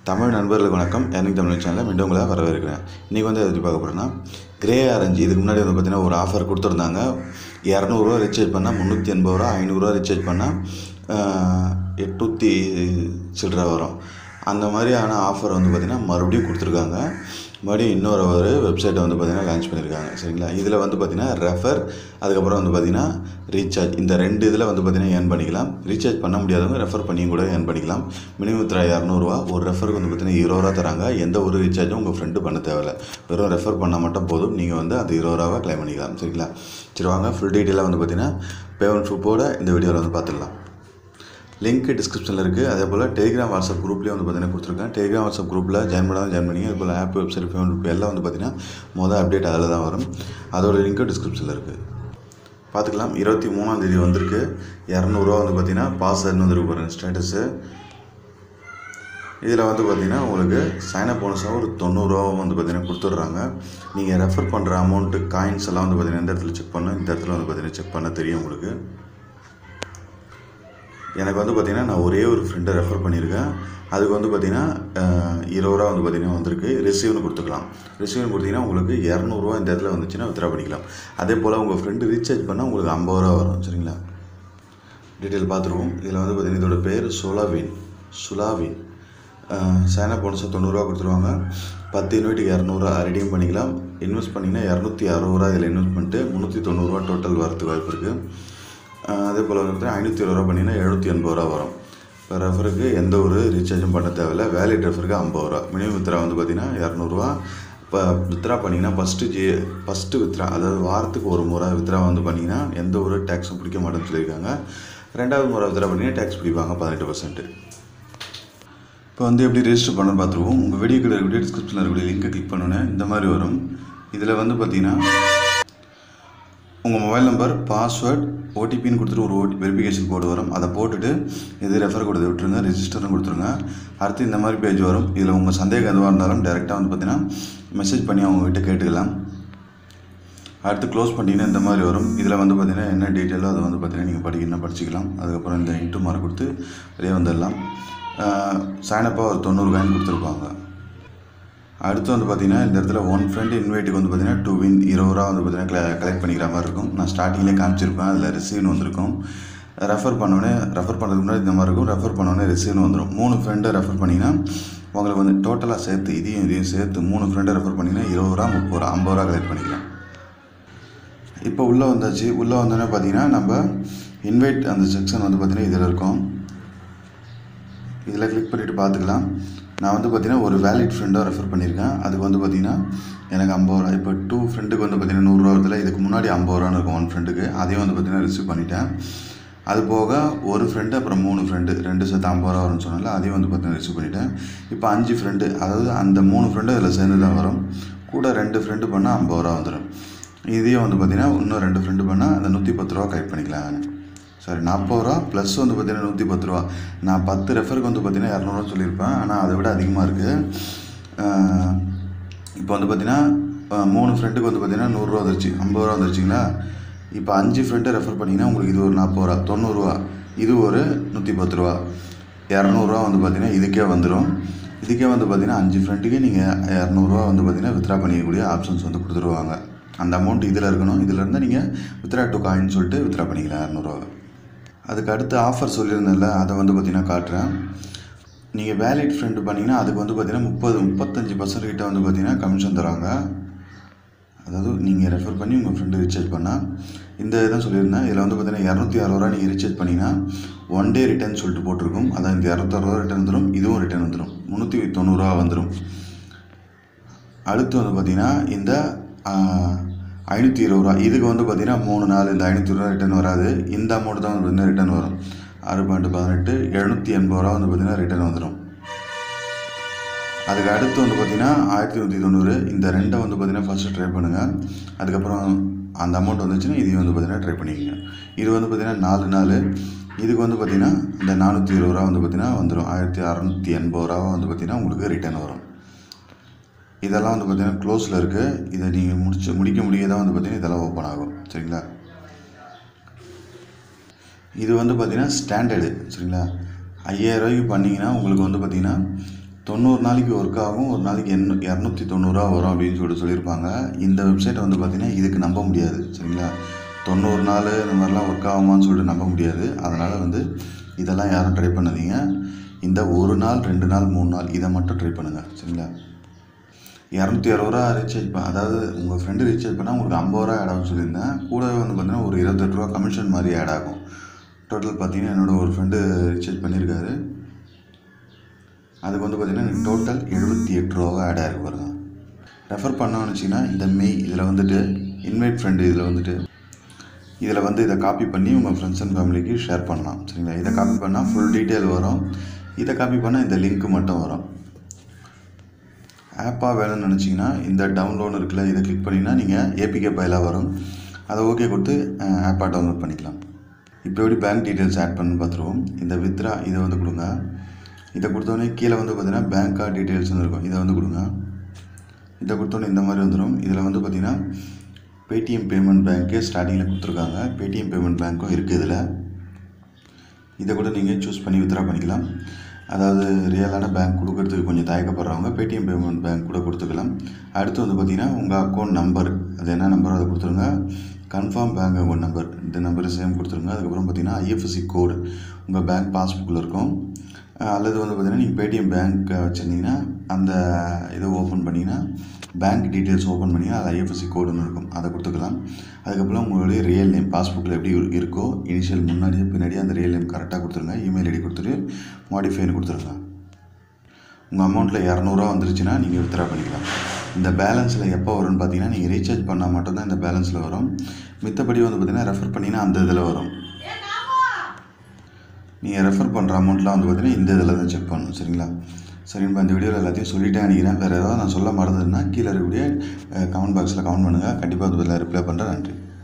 தமிழ் நண்பர்களுக்கு வணக்கம் எனக்கு தமிழ் சேனலில் மீண்டும் உங்களை வரவேற்கிறேன் இன்றைக்கி வந்து எதை பார்க்க போகிறேன்னா கிரே ஆரஞ்சு இதுக்கு முன்னாடி வந்து பார்த்திங்கன்னா ஒரு ஆஃபர் கொடுத்துருந்தாங்க இரநூறுவா ரீசார்ஜ் பண்ணால் முந்நூற்றி எண்பது ரூபா ஐநூறுரூவா ரீசார்ஜ் பண்ணால் எட்நூற்றி சில்லற வரும் அந்த மாதிரியான ஆஃபர் வந்து பார்த்திங்கன்னா மறுபடியும் கொடுத்துருக்காங்க மறுபடியும் இன்னொரு ஒரு வெப்சைட்டை வந்து பார்த்திங்கன்னா லான்ச் பண்ணியிருக்காங்க சரிங்களா இதில் வந்து பார்த்திங்கன்னா ரெஃபர் அதுக்கப்புறம் வந்து பார்த்திங்கன்னா ரீசார்ஜ் இந்த ரெண்டு இதில் வந்து பார்த்திங்கன்னா ஏர்ன் பண்ணிக்கலாம் ரீசார்ஜ் பண்ண முடியாதவங்க ரெஃபர் பண்ணியும் கூட ஏர்ன் பண்ணிக்கலாம் மினிமம் திரா இரநூறுவா ஒரு ரெஃபருக்கு வந்து பார்த்திங்கன்னா இருபது ரூபா தராங்க எந்த ஒரு ரீசார்ஜும் உங்கள் ஃப்ரெண்டு பண்ண தேவையில்ல வெறும் ரெஃபர் பண்ணால் மட்டும் போதும் நீங்கள் வந்து அந்த இருபது ரூபாவை க்ளைம் பண்ணிக்கலாம் சரிங்களா சரி வாங்க ஃபுல் டீட்டெயிலாக வந்து பார்த்திங்கன்னா பேமெண்ட் ப்ரூஃபோட இந்த வீடியோவில் வந்து பார்த்துடலாம் லிங்க் டிஸ்கிரிப்ஷனில் இருக்குது அதே போல் டெலிகிராம் வாட்ஸ்அப் குரூப்லேயும் வந்து பார்த்தீங்கன்னா கொடுத்துருக்கேன் டெலிகிராம் வாட்ஸ்அப் குரூப்பில் ஜாயின் பண்ணாலும் ஜாயின் பண்ணி அதே போல் ஆப் வெப்சைட் பேமெண்ட் எல்லாம் வந்து பார்த்தீங்கன்னா மொதல் அப்டேட் அதில் தான் வரும் அதோட லிங்க்கும் டிஸ்கிரிப்ஷனில் இருக்குது பார்த்துக்கலாம் இருபத்தி மூணாம் தேதி வந்திருக்கு இரநூறுவா வந்து பார்த்தீங்கன்னா பாஸ் வந்துருக்கு பாருங்கள் ஸ்டேட்டஸு இதில் வந்து பார்த்தீங்கன்னா உங்களுக்கு சைனப் போனஸாக ஒரு தொண்ணூறுரூவா வந்து பார்த்தீங்கன்னா கொடுத்துட்றாங்க நீங்கள் ரெஃபர் பண்ணுற அமௌண்ட்டு காயின்ஸ் எல்லாம் வந்து பார்த்தீங்கன்னா இந்த இடத்துல செக் பண்ண இந்த இடத்துல வந்து பார்த்தீங்கன்னா செக் பண்ண தெரியும் உங்களுக்கு எனக்கு வந்து பார்த்திங்கன்னா நான் ஒரே ஒரு ஃப்ரெண்டை ரெஃபர் பண்ணியிருக்கேன் அதுக்கு வந்து பார்த்திங்கன்னா இருபது ரூபா வந்து பார்த்திங்கன்னா வந்திருக்கு ரிசீவ்னு கொடுத்துக்கலாம் ரிசீவ்னு கொடுத்தீங்கன்னா உங்களுக்கு இரநூறுவா இந்த இடத்துல வந்துச்சுன்னா வித்ரா பண்ணிக்கலாம் அதே போல் உங்கள் ஃப்ரெண்டு ரீசார்ஜ் பண்ணால் உங்களுக்கு ஐம்பது ரூபா வரும் சரிங்களா டீட்டெயில் பார்த்துருவோம் இதில் வந்து பார்த்திங்கன்னா இதோட பேர் சுலாவின் சுலாவின் சேனா போனஸை தொண்ணூறுரூவா கொடுத்துருவாங்க பத்து யூனிட்டுக்கு இரநூறுவா ரெடியும் பண்ணிக்கலாம் இன்வெஸ்ட் பண்ணிங்கன்னா இரநூத்தி அறுபது ரூபா இதில் இன்வெஸ்ட் பண்ணிட்டு முந்நூற்றி தொண்ணூறுரூவா டோட்டல் வரதுக்கு வாய்ப்பு இருக்குது அதே போல் வந்து ஐநூற்றி இருபது ரூபா பண்ணிங்கன்னா எழுநூற்றி எண்பது ரூபா வரும் இப்போ ரெஃபருக்கு எந்த ஒரு ரீசார்ஜும் பண்ண தேவையில்ல வேலிட் ரெஃபருக்கு ஐம்பது ரூபா மினிமம் வித்ரா வந்து பார்த்திங்கன்னா இரநூறுவா இப்போ வித்ரா பண்ணிங்கன்னா ஃபஸ்ட்டு ஜி ஃபஸ்ட்டு வித்ரா அதாவது வாரத்துக்கு ஒரு முறை வித்ரா வந்து பண்ணிங்கன்னா எந்த ஒரு டேக்ஸும் பிடிக்க மாட்டேன்னு சொல்லியிருக்காங்க ரெண்டாவது முறை வித்ரா பண்ணிங்கன்னா டேக்ஸ் பிடிப்பாங்க பதினெட்டு பர்சன்ட்டு இப்போ வந்து எப்படி ரெஜிஸ்டர் பண்ணணும்னு பார்த்துருவோம் உங்கள் வீடியோ கிட்ட இருக்கக்கூடிய டிஸ்கிரிப்ஷனில் இருக்கக்கூடிய லிங்கை கிளிக் பண்ணோன்னே இந்த மாதிரி வரும் இதில் வந்து பார்த்தீங்கன்னா உங்கள் மொபைல் நம்பர் பாஸ்வேர்ட் ஓடிபின்னு கொடுத்துட்டு ஒரு ஓடி வெரிஃபிகேஷன் கோடு வரும் அதை போட்டுட்டு இது ரெஃபர் கொடுத்து விட்டுருங்க ரெஜிஸ்டர்னு கொடுத்துருங்க அடுத்து இந்த மாதிரி பேஜ் வரும் இதில் உங்கள் சந்தேகம் எதுவாக இருந்தாலும் டேரெக்டாக வந்து பார்த்தீங்கன்னா மெசேஜ் பண்ணி அவங்ககிட்ட கேட்டுக்கலாம் அடுத்து க்ளோஸ் பண்ணிங்கன்னா இந்த மாதிரி வரும் இதில் வந்து பார்த்தீங்கன்னா என்ன டீட்டெயிலோ அதை வந்து பார்த்தீங்கன்னா நீங்கள் படிக்கணும் படிச்சிக்கலாம் அதுக்கப்புறம் இந்த இன்ட்டு மார்க் கொடுத்து வெளியே வந்துடலாம் சைனப்பாக ஒரு தொண்ணூறு காயின் கொடுத்துருப்பாங்க அடுத்து வந்து பார்த்தீங்கன்னா இந்த இடத்துல ஒன் ஃப்ரெண்ட் இன்வைட்டுக்கு வந்து பார்த்தீங்கன்னா டூ வின் இருபது ரூபா வந்து பார்த்தீங்கன்னா கலெக்ட் பண்ணிக்கிற மாதிரி இருக்கும் நான் ஸ்டார்டிங்லேயே காமிச்சிருப்பேன் அதில் ரிசீவ்னு வந்திருக்கும் ரெஃபர் பண்ணோடனே ரெஃபர் பண்ணுறதுக்கு முன்னாடி இந்த மாதிரி இருக்கும் ரெஃபர் பண்ணோடனே ரிசீவ்னு வந்துடும் மூணு ஃப்ரெண்டை ரெஃபர் பண்ணிங்கன்னா உங்களுக்கு வந்து டோட்டலாக சேர்த்து இதையும் இதையும் சேர்த்து மூணு ஃப்ரெண்டை ரெஃபர் பண்ணிங்கன்னா இருபது ரூபா முப்பது ரூபா ஐம்பது ரூபா கலெக்ட் பண்ணிக்கலாம் இப்போ உள்ளே வந்தாச்சு உள்ளே வந்தோடனே பார்த்தீங்கன்னா நம்ம இன்வைட் அந்த செக்ஷன் வந்து பார்த்திங்கன்னா இதில் இருக்கும் இதில் கிளிக் பண்ணிவிட்டு பார்த்துக்கலாம் நான் வந்து பார்த்தீங்கன்னா ஒரு வேலிட் ஃப்ரெண்டாக ரெஃபர் பண்ணியிருக்கேன் அதுக்கு வந்து பார்த்தீங்கன்னா எனக்கு ஐம்பது ரூபா இப்போ டூ ஃப்ரெண்டுக்கு வந்து பார்த்தீங்கன்னா நூறுரூவா வருதுல இதுக்கு முன்னாடி ஐம்பது ரூபான்னு இருக்கும் ஒன் ஃப்ரெண்டுக்கு அதையும் வந்து பார்த்தீங்கன்னா ரிசீவ் பண்ணிட்டேன் அது போக ஒரு ஃப்ரெண்டு அப்புறம் மூணு ஃப்ரெண்டு ரெண்டு சேர்த்து ஐம்பது ரூபா வரும்னு சொன்னால அதையும் வந்து பார்த்தீங்கன்னா ரிசீவ் பண்ணிட்டேன் இப்போ அஞ்சு ஃப்ரெண்டு அதாவது அந்த மூணு ஃப்ரெண்டு அதில் சேர்ந்து தான் வரும் கூட ரெண்டு ஃப்ரெண்டு பண்ணால் ஐம்பது ரூபா வந்துடும் இதையும் வந்து பார்த்தீங்கன்னா இன்னும் ரெண்டு ஃப்ரெண்டு பண்ணால் அந்த நூற்றி பத்து ரூபா கலெக்ட் பண்ணிக்கலாம் நான் சாரி நாற்பது ரூபா ப்ளஸ் வந்து பார்த்தீங்கன்னா நூற்றி பத்து ரூபா நான் பத்து ரெஃபருக்கு வந்து பார்த்தீங்கன்னா இரநூறுவா சொல்லியிருப்பேன் ஆனால் அதை விட அதிகமாக இருக்குது இப்போ வந்து பார்த்தீங்கன்னா மூணு ஃப்ரெண்டுக்கு வந்து பார்த்தீங்கன்னா நூறுரூவா வந்துருச்சு ஐம்பது ரூபா வந்துருச்சுங்களா இப்போ அஞ்சு ஃப்ரெண்டை ரெஃபர் பண்ணிங்கன்னா உங்களுக்கு இது ஒரு நாற்பது ரூபா தொண்ணூறுரூவா இது ஒரு நூற்றி பத்து ரூபா இரநூறுவா வந்து பார்த்தீங்கன்னா இதுக்கே வந்துடும் இதுக்கே வந்து பார்த்தீங்கன்னா அஞ்சு ஃப்ரெண்டுக்கே நீங்கள் இரநூறுவா வந்து பார்த்தீங்கன்னா வித்ரா பண்ணிக்கக்கூடிய ஆப்ஷன்ஸ் வந்து கொடுத்துருவாங்க அந்த அமௌண்ட் இதில் இருக்கணும் இதில் இருந்தால் நீங்கள் வித்ரா டூ காயின்னு சொல்லிட்டு வித்ரா பண்ணிக்கலாம் இரநூறுவா அதுக்கு அடுத்து ஆஃபர் சொல்லியிருந்தேன்ல அதை வந்து பார்த்தீங்கன்னா காட்டுறேன் நீங்கள் வேலிட் ஃப்ரெண்டு பண்ணிங்கன்னா அதுக்கு வந்து பார்த்தீங்கன்னா முப்பது முப்பத்தஞ்சு பர்சன்ட் கிட்ட வந்து பார்த்தீங்கன்னா கமிஷன் தராங்க அதாவது நீங்கள் ரெஃபர் பண்ணி உங்கள் ஃப்ரெண்டு ரீசார்ஜ் பண்ணால் இந்த இதான் சொல்லியிருந்தேன் இதில் வந்து பார்த்தீங்கன்னா இரநூத்தி அறுபது ரூபா நீங்கள் ரீசார்ஜ் பண்ணிங்கன்னா ஒன் டே ரிட்டர்ன் சொல்லிட்டு போட்டிருக்கும் அதான் இந்த இரநூத்தறுபது ரூபா ரிட்டர்ன் வந்துடும் இதுவும் ரிட்டர்ன் வந்துடும் முந்நூற்றி தொண்ணூறுரூவா வந்துடும் அடுத்து வந்து பார்த்தீங்கன்னா இந்த ஐநூற்றி இருபது ரூபா இதுக்கு வந்து பார்த்தீங்கன்னா மூணு நாள் இந்த ஐநூற்றி ரூபா ரிட்டர்ன் வராது இந்த அமௌண்ட் தான் வந்து பார்த்தீங்கன்னா ரிட்டர்ன் வரும் ஆறு பாயிண்ட் பதினெட்டு எழுநூற்றி எண்பது ரூபா வந்து பார்த்தீங்கன்னா ரிட்டர்ன் வந்துடும் அதுக்கு அடுத்து வந்து பார்த்தீங்கன்னா ஆயிரத்தி நூற்றி தொண்ணூறு இந்த ரெண்டை வந்து பார்த்தீங்கன்னா ஃபஸ்ட்டு ட்ரை பண்ணுங்கள் அதுக்கப்புறம் அந்த அமௌண்ட் வந்துச்சுன்னா இதையும் வந்து பார்த்தீங்கன்னா ட்ரை பண்ணிக்கங்க இது வந்து பார்த்தீங்கன்னா நாலு நாள் இதுக்கு வந்து பார்த்தீங்கன்னா இந்த நானூற்றி இருபது ரூபா வந்து பார்த்தீங்கன்னா வந்துடும் ஆயிரத்தி அறநூற்றி எண்பது ரூபா வந்து பார்த்தீங்கன்னா உங்களுக்கு ரிட்டர்ன் வரும் இதெல்லாம் வந்து பார்த்தீங்கன்னா க்ளோஸில் இருக்குது இதை நீங்கள் முடிச்சு முடிக்க முடிய தான் வந்து பார்த்தீங்கன்னா இதெல்லாம் ஓப்பன் ஆகும் சரிங்களா இது வந்து பார்த்தீங்கன்னா ஸ்டாண்டர்டு சரிங்களா ஐயாயிரம் ரூபாய்க்கு பண்ணிங்கன்னா உங்களுக்கு வந்து பார்த்தீங்கன்னா தொண்ணூறு நாளைக்கு ஒர்க் ஆகும் ஒரு நாளைக்கு எண்ணூ இரநூத்தி தொண்ணூறுரூவா வரும் அப்படின்னு சொல்லிட்டு சொல்லியிருப்பாங்க இந்த வெப்சைட்டை வந்து பார்த்திங்கன்னா இதுக்கு நம்ப முடியாது சரிங்களா தொண்ணூறு நாள் இந்த மாதிரிலாம் ஒர்க் ஆகுமான்னு சொல்லிட்டு நம்ப முடியாது அதனால் வந்து இதெல்லாம் யாரும் ட்ரை பண்ணாதீங்க இந்த ஒரு நாள் ரெண்டு நாள் மூணு நாள் இதை மட்டும் ட்ரை பண்ணுங்கள் சரிங்களா இரநூத்தி அறுபது ரூபா ரீசார்ஜ் ப அதாவது உங்கள் ஃப்ரெண்டு ரீசார்ஜ் பண்ணால் உங்களுக்கு ஐம்பது ரூபா ஆட் ஆகும் சொல்லியிருந்தேன் கூடவே வந்து பார்த்தீங்கன்னா ஒரு இருபத்தெட்டு ரூபா கமிஷன் மாதிரி ஆட் ஆகும் டோட்டல் பார்த்தீங்கன்னா என்னோடய ஒரு ஃப்ரெண்டு ரீசார்ஜ் பண்ணியிருக்காரு அதுக்கு வந்து பார்த்தீங்கன்னா எனக்கு டோட்டல் எழுபத்தி எட்டு ரூபா ஆட் ஆகிருக்கு பாருங்க ரெஃபர் பண்ணோன்னு வச்சிங்கன்னா இந்த மெய் இதில் வந்துட்டு இன்வைட் ஃப்ரெண்டு இதில் வந்துட்டு இதில் வந்து இதை காப்பி பண்ணி உங்கள் ஃப்ரெண்ட்ஸ் அண்ட் ஃபேமிலிக்கு ஷேர் பண்ணலாம் சரிங்களா இதை காப்பி பண்ணால் ஃபுல் டீட்டெயில் வரும் இதை காப்பி பண்ணால் இந்த லிங்க் மட்டும் வரும் ஆப்பாக வேணும்னு நினச்சிங்கன்னா இந்த டவுன்லோடு இருக்குல்ல இதை கிளிக் பண்ணிங்கன்னா நீங்கள் ஏபிகே ஃபைலாக வரும் அதை ஓகே கொடுத்து ஆப்பாக டவுன்லோட் பண்ணிக்கலாம் இப்போ எப்படி பேங்க் டீட்டெயில்ஸ் ஆட் பண்ணு பார்த்துருவோம் இந்த வித்ரா இதை வந்து கொடுங்க இதை கொடுத்தோடனே கீழே வந்து பார்த்தீங்கன்னா பேங்க் கார்டு டீட்டெயில்ஸ்னு இருக்கும் இதை வந்து கொடுங்க இதை கொடுத்தோன்னே இந்த மாதிரி வந்துடும் இதில் வந்து பார்த்தீங்கன்னா பேடிஎம் பேமெண்ட் பேங்க்கு ஸ்டார்டிங்கில் கொடுத்துருக்காங்க பேடிஎம் பேமெண்ட் பேங்க்கும் இருக்குது இதில் இதை கூட நீங்கள் சூஸ் பண்ணி வித்ரா பண்ணிக்கலாம் அதாவது ரியலான பேங்க் கொடுக்கறதுக்கு கொஞ்சம் தயக்கப்படுறவங்க பேடிஎம் பேமெண்ட் பேங்க் கூட கொடுத்துக்கலாம் அடுத்து வந்து பார்த்தீங்கன்னா உங்கள் அக்கௌண்ட் நம்பர் அது என்ன நம்பரோ அதை கொடுத்துருங்க கன்ஃபார்ம் பேங்க் அக்கௌண்ட் நம்பர் இந்த நம்பரை சேம் கொடுத்துருங்க அதுக்கப்புறம் பார்த்தீங்கன்னா ஐஎஃப்எஸ்சி கோடு உங்கள் பேங்க் பாஸ்புக்கில் இருக்கும் அஹ் அல்லது வந்து பார்த்தீங்கன்னா நீங்கள் பேடிஎம் பேங்க் வச்சுருந்தீங்கன்னா அந்த இதை ஓப்பன் பண்ணிங்கன்னா பேங்க் டீட்டெயில்ஸ் ஓப்பன் பண்ணிங்கன்னா அது ஐஎஃப்எஸ்சி கோடுன்னு இருக்கும் அதை கொடுத்துக்கலாம் அதுக்கப்புறம் உங்களுடைய ரியல் நேம் பாஸ்புக்கில் எப்படி இருக்கோ இனிஷியல் முன்னாடியே பின்னாடியே அந்த ரியல் நேம் கரெக்டாக கொடுத்துருங்க இமெயில் ஐடி கொடுத்துட்டு மாடிஃபைன்னு கொடுத்துருங்க உங்கள் அமௌண்ட்டில் இரநூறுவா வந்துருச்சுன்னா நீங்கள் வித்ரா பண்ணிக்கலாம் இந்த பேலன்ஸில் எப்போ வரும்னு பார்த்தீங்கன்னா நீங்கள் ரீசார்ஜ் பண்ணால் மட்டும்தான் இந்த பேலன்ஸில் வரும் மித்தபடி வந்து பார்த்தீங்கன்னா ரெஃபர் பண்ணிங்கன்னா அந்த இதில் வரும் நீங்கள் ரெஃபர் பண்ணுற அமௌண்ட்லாம் வந்து பார்த்தீங்கன்னா இந்த இதில் தான் செக் பண்ணணும் சரிங்களா சரிங்க இந்த வீடியோவில் எல்லாத்தையும் சொல்லிட்டேன் நினைக்கிறேன் வேறு ஏதாவது நான் சொல்ல மறந்ததுன்னா கீழே இருக்கக்கூடிய கமெண்ட் பாக்ஸில் கமெண்ட் பண்ணுங்கள் கண்டிப்பாக அது ரிப்ளை பண்ணுறேன் நன்றி